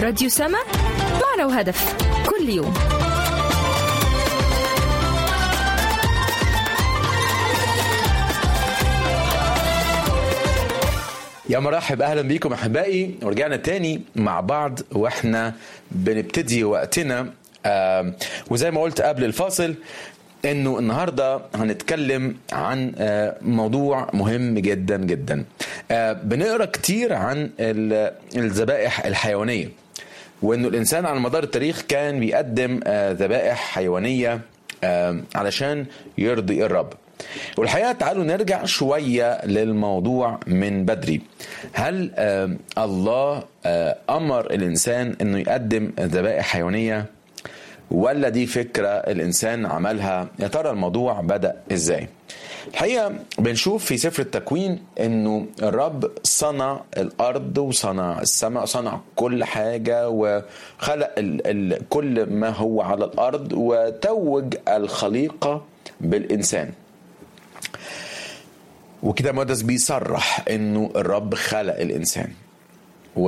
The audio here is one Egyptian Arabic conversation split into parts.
راديو سما معنا وهدف كل يوم يا مرحب اهلا بيكم احبائي ورجعنا تاني مع بعض واحنا بنبتدي وقتنا آه وزي ما قلت قبل الفاصل انه النهارده هنتكلم عن آه موضوع مهم جدا جدا آه بنقرا كتير عن الذبائح الحيوانيه وانه الانسان على مدار التاريخ كان بيقدم ذبائح حيوانيه علشان يرضي الرب والحقيقه تعالوا نرجع شويه للموضوع من بدري هل آه الله آه امر الانسان انه يقدم ذبائح حيوانيه ولا دي فكره الانسان عملها يا ترى الموضوع بدا ازاي الحقيقه بنشوف في سفر التكوين انه الرب صنع الارض وصنع السماء صنع كل حاجه وخلق ال ال كل ما هو على الارض وتوج الخليقه بالانسان وكده مقدس بيصرح انه الرب خلق الانسان و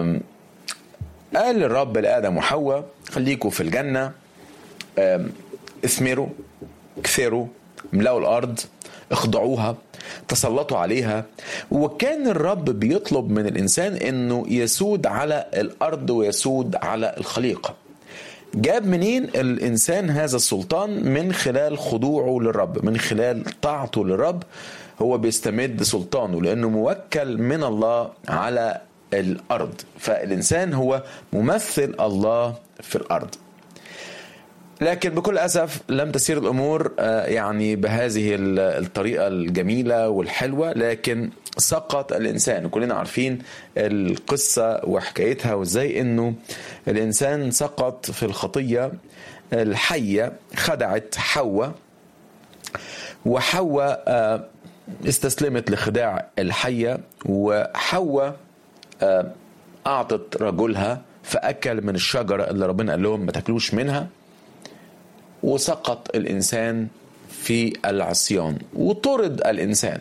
قال الرب لادم وحواء خليكوا في الجنه اثمروا كثروا املأوا الارض اخضعوها تسلطوا عليها وكان الرب بيطلب من الانسان انه يسود على الارض ويسود على الخليقه جاب منين الانسان هذا السلطان من خلال خضوعه للرب من خلال طاعته للرب هو بيستمد سلطانه لانه موكل من الله على الارض فالانسان هو ممثل الله في الارض لكن بكل اسف لم تسير الامور يعني بهذه الطريقه الجميله والحلوه لكن سقط الانسان كلنا عارفين القصه وحكايتها وازاي انه الانسان سقط في الخطيه الحيه خدعت حواء وحواء استسلمت لخداع الحيه وحواء اعطت رجلها فاكل من الشجره اللي ربنا قال لهم ما تاكلوش منها وسقط الانسان في العصيان وطرد الانسان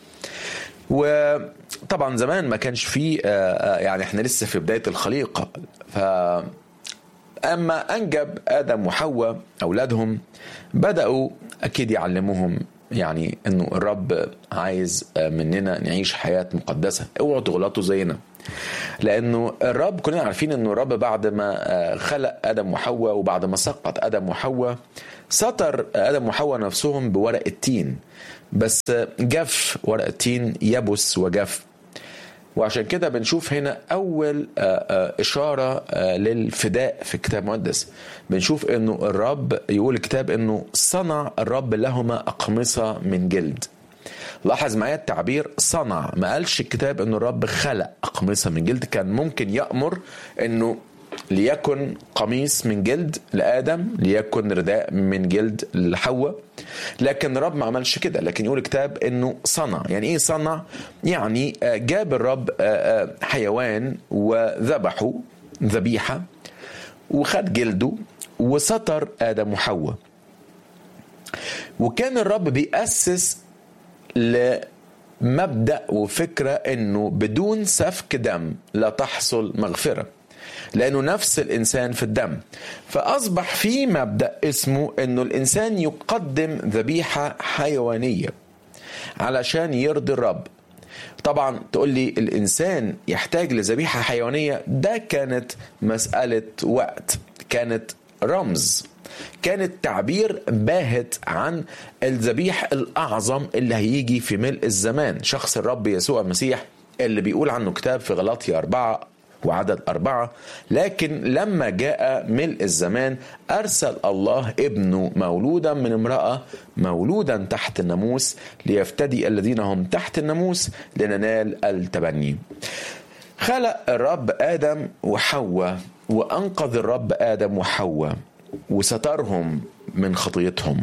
وطبعا زمان ما كانش فيه يعني احنا لسه في بدايه الخليقه ف اما انجب ادم وحواء اولادهم بداوا اكيد يعلموهم يعني انه الرب عايز مننا نعيش حياه مقدسه اوعوا تغلطوا زينا لانه الرب كلنا عارفين انه الرب بعد ما خلق ادم وحواء وبعد ما سقط ادم وحواء ستر ادم وحواء نفسهم بورق التين بس جف ورق التين يبس وجف وعشان كده بنشوف هنا اول اشاره للفداء في الكتاب المقدس بنشوف انه الرب يقول الكتاب انه صنع الرب لهما اقمصه من جلد لاحظ معايا التعبير صنع ما قالش الكتاب انه الرب خلق اقمصه من جلد كان ممكن يامر انه ليكن قميص من جلد لادم ليكن رداء من جلد لحواء لكن الرب ما عملش كده لكن يقول الكتاب انه صنع يعني ايه صنع يعني جاب الرب حيوان وذبحه ذبيحه وخد جلده وستر ادم وحواء وكان الرب بيأسس لمبدأ وفكرة انه بدون سفك دم لا تحصل مغفرة لانه نفس الانسان في الدم فاصبح في مبدا اسمه انه الانسان يقدم ذبيحه حيوانيه علشان يرضي الرب طبعا تقول لي الانسان يحتاج لذبيحه حيوانيه ده كانت مساله وقت كانت رمز كانت تعبير باهت عن الذبيح الاعظم اللي هيجي في ملء الزمان شخص الرب يسوع المسيح اللي بيقول عنه كتاب في غلاطيا أربعة وعدد أربعة لكن لما جاء ملء الزمان أرسل الله ابنه مولودا من امرأة مولودا تحت الناموس ليفتدي الذين هم تحت الناموس لننال التبني خلق الرب آدم وحواء وأنقذ الرب آدم وحواء وسترهم من خطيتهم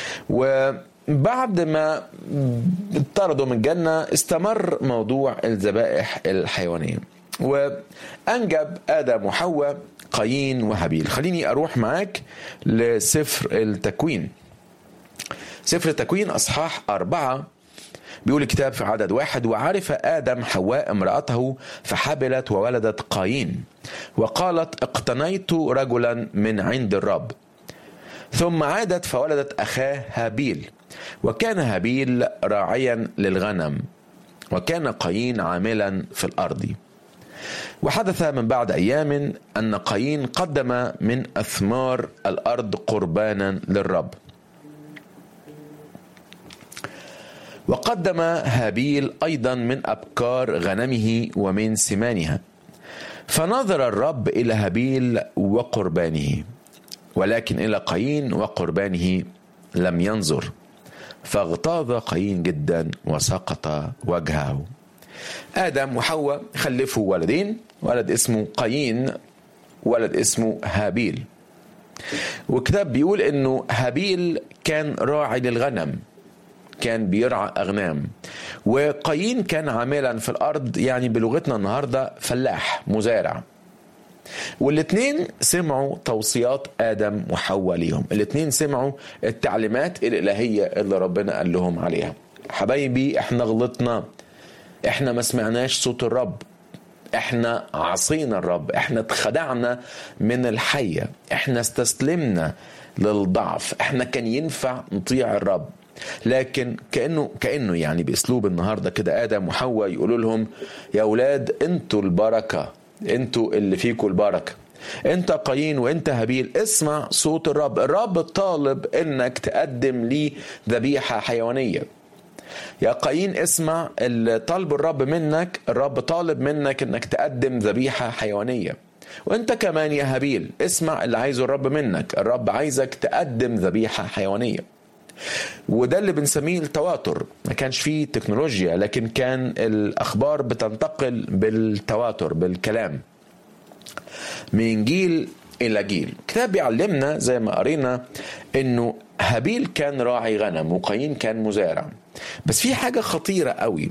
وبعد ما اطردوا من الجنة استمر موضوع الذبائح الحيوانية وأنجب آدم وحواء قايين وهابيل خليني أروح معاك لسفر التكوين سفر التكوين أصحاح أربعة بيقول الكتاب في عدد واحد وعرف آدم حواء امرأته فحبلت وولدت قايين وقالت اقتنيت رجلا من عند الرب ثم عادت فولدت أخاه هابيل وكان هابيل راعيا للغنم وكان قايين عاملا في الأرض وحدث من بعد أيام أن قايين قدم من أثمار الأرض قربانا للرب وقدم هابيل أيضا من أبكار غنمه ومن سمانها فنظر الرب إلى هابيل وقربانه ولكن إلى قايين وقربانه لم ينظر فاغتاظ قايين جدا وسقط وجهه آدم وحواء خلفوا ولدين ولد اسمه قايين ولد اسمه هابيل والكتاب بيقول انه هابيل كان راعي للغنم كان بيرعى أغنام وقايين كان عاملا في الأرض يعني بلغتنا النهاردة فلاح مزارع والاثنين سمعوا توصيات آدم وحواء ليهم الاثنين سمعوا التعليمات الإلهية اللي ربنا قال لهم عليها حبايبي احنا غلطنا احنا ما سمعناش صوت الرب احنا عصينا الرب احنا اتخدعنا من الحية احنا استسلمنا للضعف احنا كان ينفع نطيع الرب لكن كانه كانه يعني باسلوب النهارده كده ادم وحواء يقولوا لهم يا اولاد انتوا البركه انتوا اللي فيكوا البركه انت قايين وانت هابيل اسمع صوت الرب الرب طالب انك تقدم لي ذبيحه حيوانيه يا قايين اسمع اللي طالب الرب منك الرب طالب منك انك تقدم ذبيحه حيوانيه وانت كمان يا هابيل اسمع اللي عايزه الرب منك الرب عايزك تقدم ذبيحه حيوانيه وده اللي بنسميه التواتر ما كانش فيه تكنولوجيا لكن كان الاخبار بتنتقل بالتواتر بالكلام من جيل الى جيل الكتاب بيعلمنا زي ما قرينا انه هابيل كان راعي غنم وقايين كان مزارع بس في حاجه خطيره قوي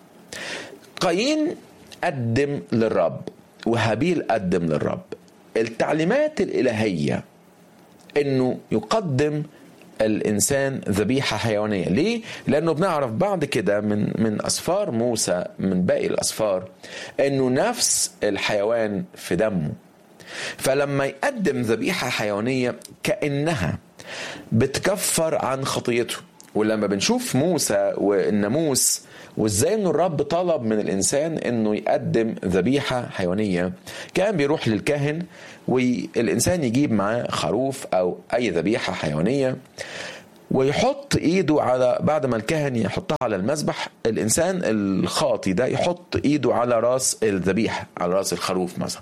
قايين قدم للرب وهابيل قدم للرب التعليمات الالهيه انه يقدم الانسان ذبيحه حيوانيه ليه لانه بنعرف بعد كده من من اسفار موسى من باقي الاسفار انه نفس الحيوان في دمه فلما يقدم ذبيحه حيوانيه كانها بتكفر عن خطيته ولما بنشوف موسى والناموس وازاي انه الرب طلب من الانسان انه يقدم ذبيحه حيوانيه كان بيروح للكاهن والانسان يجيب معاه خروف او اي ذبيحه حيوانيه ويحط ايده على بعد ما الكاهن يحطها على المذبح الانسان الخاطي ده يحط ايده على راس الذبيحه على راس الخروف مثلا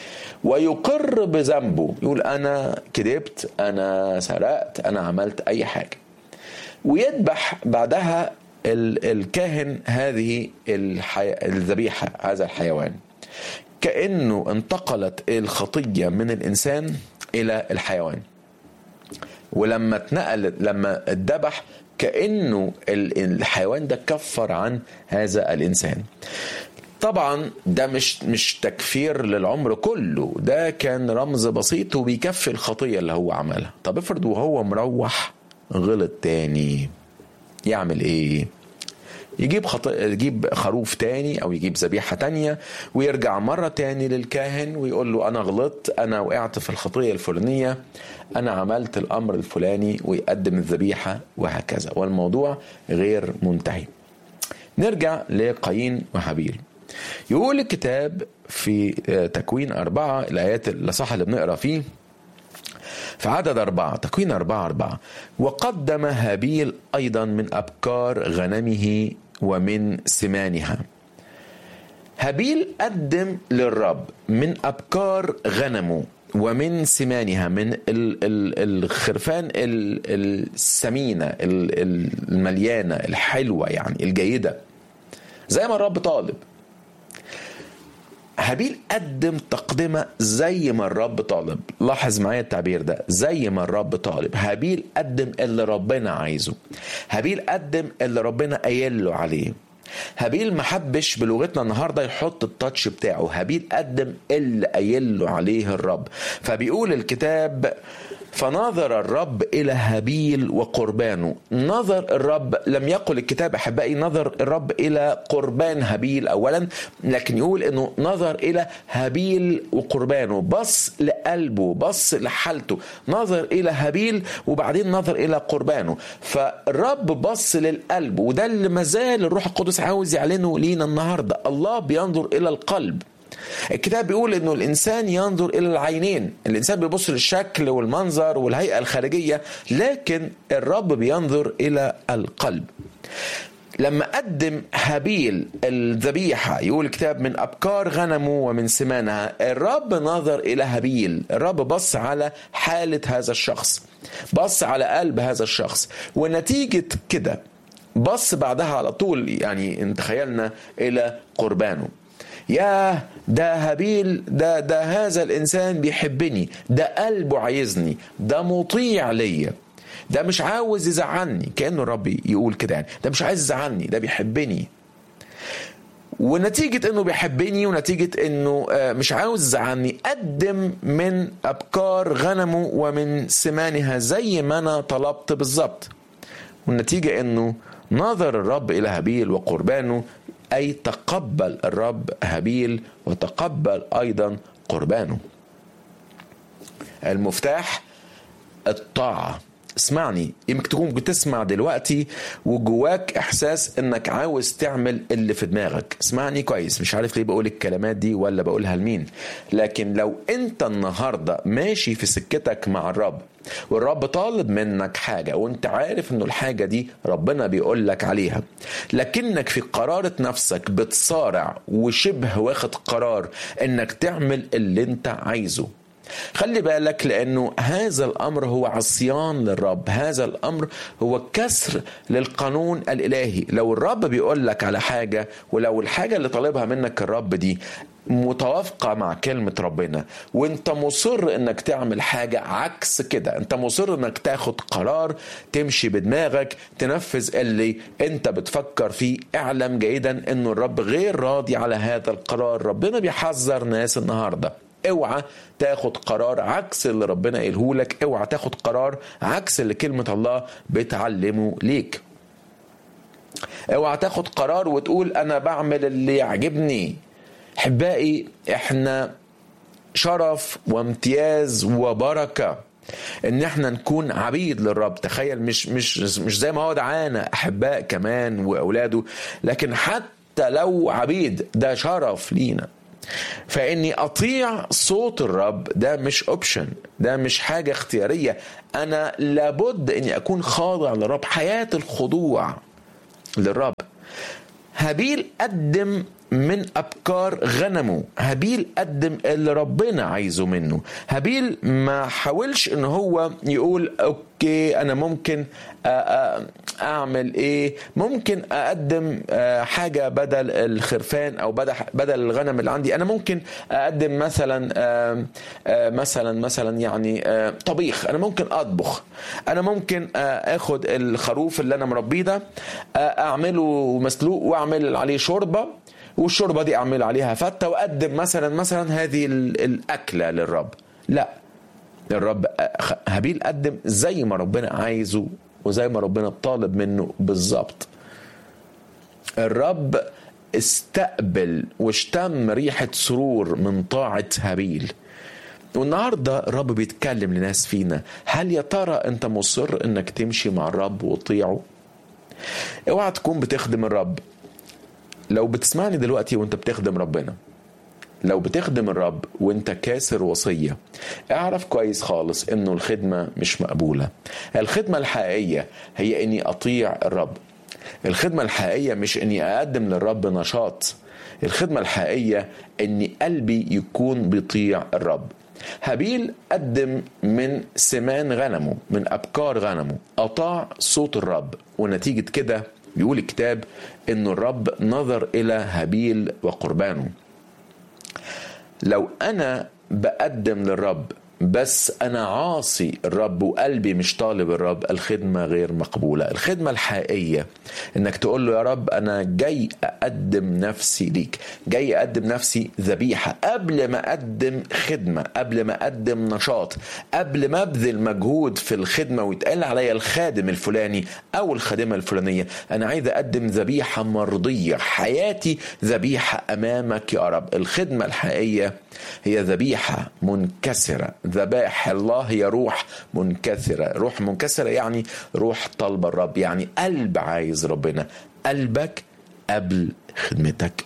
ويقر بذنبه يقول انا كذبت انا سرقت انا عملت اي حاجه ويذبح بعدها الكاهن هذه الحي... الذبيحه هذا الحيوان كانه انتقلت الخطيه من الانسان الى الحيوان ولما اتنقل لما اتذبح كانه الحيوان ده كفر عن هذا الانسان طبعا ده مش مش تكفير للعمر كله ده كان رمز بسيط وبيكفي الخطيه اللي هو عملها طب افرض وهو مروح غلط تاني يعمل ايه يجيب خط... يجيب خروف تاني او يجيب ذبيحه تانية ويرجع مره تاني للكاهن ويقول له انا غلطت انا وقعت في الخطيه الفلانيه انا عملت الامر الفلاني ويقدم الذبيحه وهكذا والموضوع غير منتهي نرجع لقايين وحبيل يقول الكتاب في تكوين أربعة الآيات الأصح اللي بنقرأ فيه في عدد أربعة تكوين أربعة أربعة وقدم هابيل أيضا من أبكار غنمه ومن سمانها هابيل قدم للرب من أبكار غنمه ومن سمانها من الخرفان السمينة المليانة الحلوة يعني الجيدة زي ما الرب طالب هابيل قدم تقدمة زي ما الرب طالب لاحظ معايا التعبير ده زي ما الرب طالب هابيل قدم اللي ربنا عايزه هابيل قدم اللي ربنا قايل له عليه هابيل ما حبش بلغتنا النهارده يحط التاتش بتاعه هابيل قدم اللي قايل له عليه الرب فبيقول الكتاب فنظر الرب إلى هابيل وقربانه نظر الرب لم يقل الكتاب أحبائي نظر الرب إلى قربان هابيل أولا لكن يقول أنه نظر إلى هابيل وقربانه بص لقلبه بص لحالته نظر إلى هابيل وبعدين نظر إلى قربانه فالرب بص للقلب وده اللي مازال الروح القدس عاوز يعلنه لينا النهاردة الله بينظر إلى القلب الكتاب بيقول انه الانسان ينظر الى العينين الانسان بيبص للشكل والمنظر والهيئه الخارجيه لكن الرب بينظر الى القلب لما قدم هابيل الذبيحة يقول الكتاب من أبكار غنمه ومن سمانها الرب نظر إلى هابيل الرب بص على حالة هذا الشخص بص على قلب هذا الشخص ونتيجة كده بص بعدها على طول يعني ان تخيلنا إلى قربانه ياه ده هابيل ده ده هذا الانسان بيحبني ده قلبه عايزني ده مطيع ليا ده مش عاوز يزعلني كانه الرب يقول كده يعني ده مش عايز يزعلني ده بيحبني ونتيجة انه بيحبني ونتيجة انه مش عاوز يزعلني قدم من ابكار غنمه ومن سمانها زي ما انا طلبت بالظبط والنتيجة انه نظر الرب الى هابيل وقربانه أي تقبل الرب هابيل وتقبل أيضا قربانه المفتاح الطاعة اسمعني يمكن تكون بتسمع دلوقتي وجواك احساس انك عاوز تعمل اللي في دماغك اسمعني كويس مش عارف ليه بقول الكلمات دي ولا بقولها لمين لكن لو انت النهارده ماشي في سكتك مع الرب والرب طالب منك حاجة وانت عارف انه الحاجة دي ربنا بيقول لك عليها لكنك في قرارة نفسك بتصارع وشبه واخد قرار انك تعمل اللي انت عايزه خلي بالك لانه هذا الامر هو عصيان للرب هذا الامر هو كسر للقانون الالهي لو الرب بيقول لك على حاجه ولو الحاجه اللي طالبها منك الرب دي متوافقة مع كلمة ربنا وانت مصر انك تعمل حاجة عكس كده انت مصر انك تاخد قرار تمشي بدماغك تنفذ اللي انت بتفكر فيه اعلم جيدا انه الرب غير راضي على هذا القرار ربنا بيحذر ناس النهارده اوعى تاخد قرار عكس اللي ربنا قايله لك اوعى تاخد قرار عكس اللي كلمة الله بتعلمه ليك اوعى تاخد قرار وتقول انا بعمل اللي يعجبني احبائي احنا شرف وامتياز وبركه ان احنا نكون عبيد للرب تخيل مش مش مش زي ما هو دعانا احباء كمان واولاده لكن حتى لو عبيد ده شرف لينا فاني اطيع صوت الرب ده مش اوبشن ده مش حاجه اختياريه انا لابد اني اكون خاضع للرب حياه الخضوع للرب هابيل قدم من ابكار غنمه هابيل قدم اللي ربنا عايزه منه هابيل ما حاولش ان هو يقول اوكي انا ممكن اعمل ايه ممكن اقدم حاجه بدل الخرفان او بدل بدل الغنم اللي عندي انا ممكن اقدم مثلا مثلا مثلا يعني طبيخ انا ممكن اطبخ انا ممكن اخد الخروف اللي انا مربيه ده اعمله مسلوق واعمل عليه شوربه والشوربه دي اعمل عليها فته واقدم مثلا مثلا هذه الاكله للرب لا الرب هابيل قدم زي ما ربنا عايزه وزي ما ربنا طالب منه بالظبط الرب استقبل واشتم ريحة سرور من طاعة هابيل والنهاردة الرب بيتكلم لناس فينا هل يا ترى انت مصر انك تمشي مع الرب وتطيعه اوعى تكون بتخدم الرب لو بتسمعني دلوقتي وانت بتخدم ربنا لو بتخدم الرب وانت كاسر وصية اعرف كويس خالص انه الخدمة مش مقبولة الخدمة الحقيقية هي اني اطيع الرب الخدمة الحقيقية مش اني اقدم للرب نشاط الخدمة الحقيقية اني قلبي يكون بيطيع الرب هابيل قدم من سمان غنمه من ابكار غنمه اطاع صوت الرب ونتيجة كده بيقول الكتاب ان الرب نظر الى هابيل وقربانه لو انا بقدم للرب بس انا عاصي الرب وقلبي مش طالب الرب الخدمه غير مقبوله الخدمه الحقيقيه انك تقول له يا رب انا جاي اقدم نفسي ليك جاي اقدم نفسي ذبيحه قبل ما اقدم خدمه قبل ما اقدم نشاط قبل ما ابذل مجهود في الخدمه ويتقال عليا الخادم الفلاني او الخادمه الفلانيه انا عايز اقدم ذبيحه مرضيه حياتي ذبيحه امامك يا رب الخدمه الحقيقيه هي ذبيحه منكسره ذبائح الله هي روح منكسره روح منكسره يعني روح طلب الرب يعني قلب عايز ربنا قلبك قبل خدمتك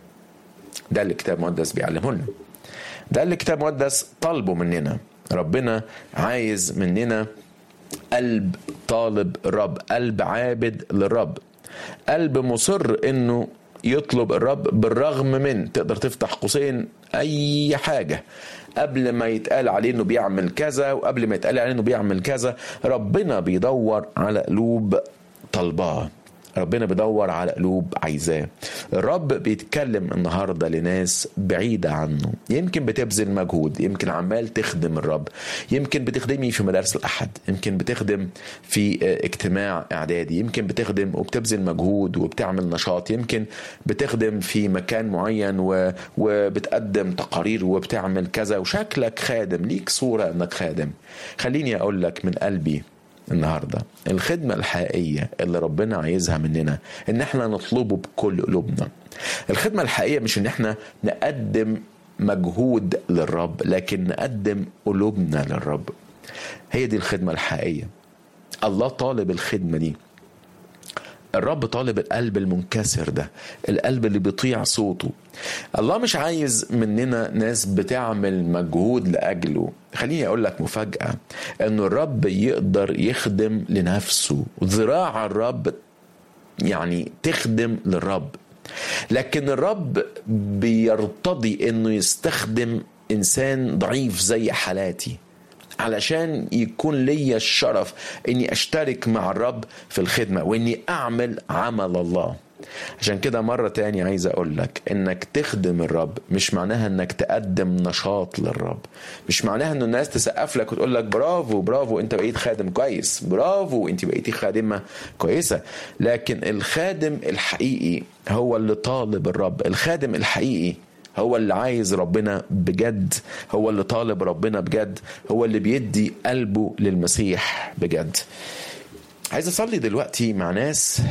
ده اللي الكتاب المقدس بيعلمه لنا ده اللي الكتاب المقدس طالبه مننا ربنا عايز مننا قلب طالب الرب قلب عابد للرب قلب مصر انه يطلب الرب بالرغم من تقدر تفتح قوسين اي حاجه قبل ما يتقال عليه انه بيعمل كذا وقبل ما يتقال عليه انه بيعمل كذا ربنا بيدور على قلوب طلباه ربنا بيدور على قلوب عايزاه الرب بيتكلم النهارده لناس بعيدة عنه يمكن بتبذل مجهود يمكن عمال تخدم الرب يمكن بتخدمي في مدارس الأحد يمكن بتخدم في اجتماع إعدادي يمكن بتخدم وبتبذل مجهود وبتعمل نشاط يمكن بتخدم في مكان معين و... وبتقدم تقارير وبتعمل كذا وشكلك خادم ليك صورة انك خادم خليني اقول لك من قلبي النهارده الخدمه الحقيقيه اللي ربنا عايزها مننا ان احنا نطلبه بكل قلوبنا الخدمه الحقيقيه مش ان احنا نقدم مجهود للرب لكن نقدم قلوبنا للرب هي دي الخدمه الحقيقيه الله طالب الخدمه دي الرب طالب القلب المنكسر ده القلب اللي بيطيع صوته الله مش عايز مننا ناس بتعمل مجهود لأجله خليني أقول لك مفاجأة أنه الرب يقدر يخدم لنفسه ذراع الرب يعني تخدم للرب لكن الرب بيرتضي أنه يستخدم إنسان ضعيف زي حالاتي علشان يكون ليا الشرف اني اشترك مع الرب في الخدمة واني اعمل عمل الله عشان كده مرة تاني عايز اقول لك انك تخدم الرب مش معناها انك تقدم نشاط للرب مش معناها ان الناس تسقف لك وتقول لك برافو برافو انت بقيت خادم كويس برافو انت بقيتي خادمة كويسة لكن الخادم الحقيقي هو اللي طالب الرب الخادم الحقيقي هو اللي عايز ربنا بجد هو اللي طالب ربنا بجد هو اللي بيدي قلبه للمسيح بجد عايز اصلي دلوقتي مع ناس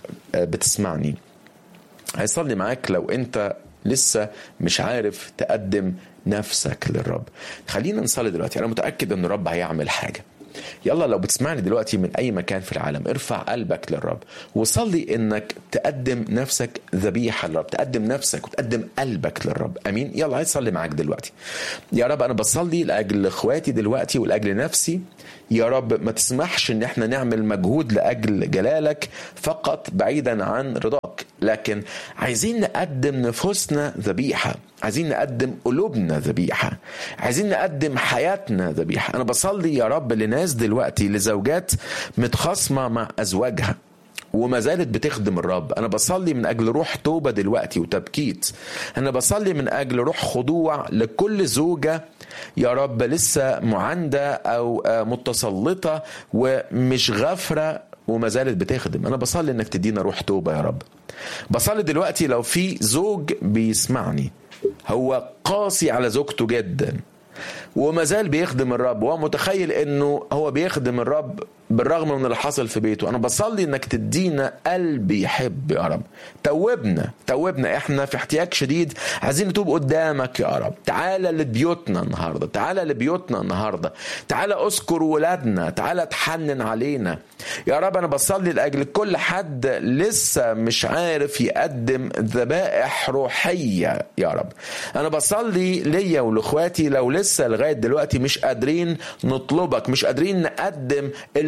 بتسمعني عايز اصلي معاك لو انت لسه مش عارف تقدم نفسك للرب خلينا نصلي دلوقتي انا متاكد ان الرب هيعمل حاجه يلا لو بتسمعني دلوقتي من اي مكان في العالم ارفع قلبك للرب وصلي انك تقدم نفسك ذبيحه للرب تقدم نفسك وتقدم قلبك للرب امين يلا عايز اصلي معاك دلوقتي يا رب انا بصلي لاجل اخواتي دلوقتي ولاجل نفسي يا رب ما تسمحش ان احنا نعمل مجهود لاجل جلالك فقط بعيدا عن رضاك لكن عايزين نقدم نفوسنا ذبيحه عايزين نقدم قلوبنا ذبيحة عايزين نقدم حياتنا ذبيحة أنا بصلي يا رب لناس دلوقتي لزوجات متخاصمة مع أزواجها وما زالت بتخدم الرب انا بصلي من اجل روح توبه دلوقتي وتبكيت انا بصلي من اجل روح خضوع لكل زوجه يا رب لسه معانده او متسلطه ومش غافره وما زالت بتخدم انا بصلي انك تدينا روح توبه يا رب بصلي دلوقتي لو في زوج بيسمعني هو قاسي على زوجته جدا وما زال بيخدم الرب وهو متخيل انه هو بيخدم الرب بالرغم من اللي حصل في بيته انا بصلي انك تدينا قلب يحب يا رب توبنا توبنا احنا في احتياج شديد عايزين نتوب قدامك يا رب تعالى لبيوتنا النهارده تعالى لبيوتنا النهارده تعالى اذكر ولادنا تعالى تحنن علينا يا رب انا بصلي لاجل كل حد لسه مش عارف يقدم ذبائح روحيه يا رب انا بصلي ليا ولاخواتي لو لسه لغايه دلوقتي مش قادرين نطلبك مش قادرين نقدم اللي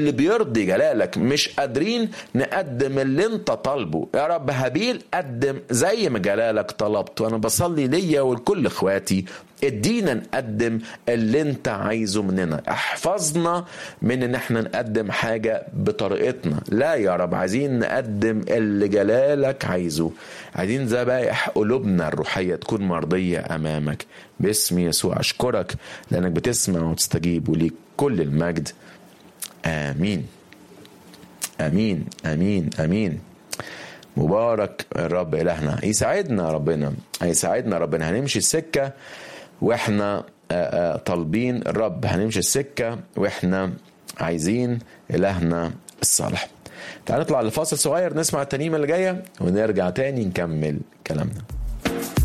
اللي بيرضي جلالك مش قادرين نقدم اللي انت طالبه يا رب هابيل قدم زي ما جلالك طلبت وانا بصلي ليا ولكل اخواتي ادينا نقدم اللي انت عايزه مننا احفظنا من ان احنا نقدم حاجة بطريقتنا لا يا رب عايزين نقدم اللي جلالك عايزه عايزين ذبائح قلوبنا الروحية تكون مرضية امامك باسم يسوع اشكرك لانك بتسمع وتستجيب وليك كل المجد امين امين امين امين مبارك الرب الهنا يساعدنا ربنا هيساعدنا ربنا هنمشي السكه واحنا طالبين الرب هنمشي السكه واحنا عايزين الهنا الصالح تعال نطلع لفاصل صغير نسمع الترنيمه اللي جايه ونرجع تاني نكمل كلامنا